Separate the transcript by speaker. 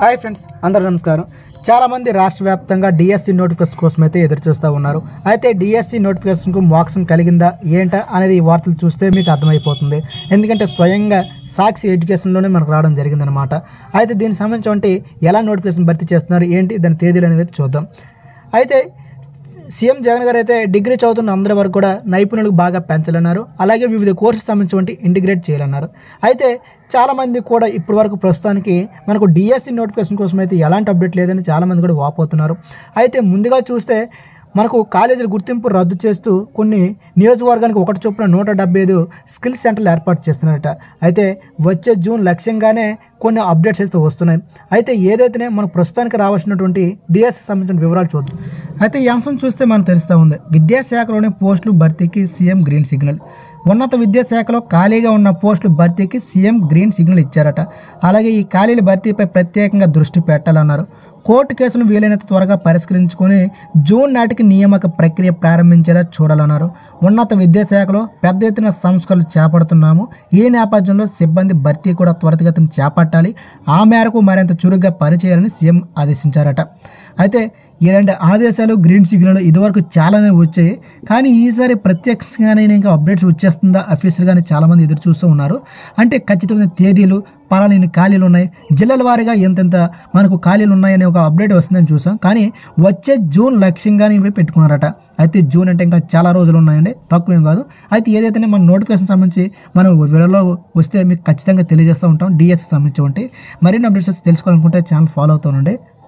Speaker 1: hi friends అందరూ నమస్కారం చాలామంది రాష్ట్ర వ్యాప్తంగా డిఎస్సి నోటిఫికేషన్ కోసం అయితే ఎదురు చూస్తూ ఉన్నారు అయితే డిఎస్సి నోటిఫికేషన్కు మోక్షం కలిగిందా ఏంటా అనేది ఈ వార్తలు చూస్తే మీకు అర్థమైపోతుంది ఎందుకంటే స్వయంగా సాక్షి ఎడ్యుకేషన్లోనే మనకు రావడం జరిగిందనమాట అయితే దీనికి సంబంధించి ఎలా నోటిఫికేషన్ భర్తీ చేస్తున్నారు ఏంటి దాని తేదీలు అనేది చూద్దాం అయితే సీఎం జగన్ గారు అయితే డిగ్రీ చదువుతున్న అందరి వరకు కూడా నైపుణ్యులకు బాగా పెంచాలన్నారు అలాగే వివిధ కోర్సెస్ సంబంధించి ఇంటిగ్రేట్ చేయాలన్నారు అయితే చాలామంది కూడా ఇప్పటి వరకు ప్రస్తుతానికి మనకు డిఎస్సి నోటిఫికేషన్ కోసం అయితే ఎలాంటి అప్డేట్ లేదని చాలామంది కూడా వాపోతున్నారు అయితే ముందుగా చూస్తే మనకు కాలేజీల గుర్తింపు రద్దు చేస్తూ కొన్ని నియోజకవర్గానికి ఒకటి చొప్పున నూట డెబ్బై ఐదు స్కిల్ సెంటర్లు ఏర్పాటు చేస్తున్నారట అయితే వచ్చే జూన్ లక్ష్యంగానే కొన్ని అప్డేట్స్ అయితే వస్తున్నాయి అయితే ఏదైతేనే మనకు ప్రస్తుతానికి రావాల్సినటువంటి డిఎస్సి సంబంధించిన వివరాలు చూద్దాం అయితే ఈ అంశం చూస్తే మనకు తెలుస్తూ ఉంది విద్యాశాఖలోని పోస్టులు భర్తీకి సీఎం గ్రీన్ సిగ్నల్ ఉన్నత విద్యాశాఖలో ఖాళీగా ఉన్న పోస్టుల భర్తీకి సీఎం గ్రీన్ సిగ్నల్ ఇచ్చారట అలాగే ఈ ఖాళీల భర్తీపై ప్రత్యేకంగా దృష్టి పెట్టాలన్నారు కోర్టు కేసును వీలైనంత త్వరగా పరిష్కరించుకొని జూన్ నాటికి నియామక ప్రక్రియ ప్రారంభించేలా చూడాలన్నారు ఉన్నత విద్యాశాఖలో పెద్ద ఎత్తున సంస్కరణలు చేపడుతున్నాము ఈ నేపథ్యంలో సిబ్బంది భర్తీ కూడా త్వరితగతిన చేపట్టాలి ఆ మేరకు మరింత చురుగ్గా పనిచేయాలని సీఎం ఆదేశించారట అయితే ఇలాంటి ఆదేశాలు గ్రీన్ సిగ్నల్ ఇదివరకు చాలానే వచ్చాయి కానీ ఈసారి ప్రత్యక్షంగానే ఇంకా అప్డేట్స్ వచ్చేస్తుందా అఫీషియల్గానే చాలామంది ఎదురు చూస్తూ ఉన్నారు అంటే ఖచ్చితమైన తేదీలు పలానా ఇన్ని ఖాళీలు ఉన్నాయి జిల్లాల వారీగా ఎంతెంత మనకు ఖాళీలు ఉన్నాయనే ఒక అప్డేట్ వస్తుందని చూసాం కానీ వచ్చే జూన్ లక్ష్యంగానే ఇవి పెట్టుకున్నారట అయితే జూన్ అంటే ఇంకా చాలా రోజులు ఉన్నాయండి తక్కువేం కాదు అయితే ఏదైతే మన నోటిఫికేషన్ సంబంధించి మనం వివరాల్లో వస్తే మీకు ఖచ్చితంగా తెలియజేస్తూ ఉంటాం డిఎస్ సంబంధించి మరిన్ని అప్డేట్స్ తెలుసుకోవాలనుకుంటే ఛానల్ ఫాలో అవుతానండి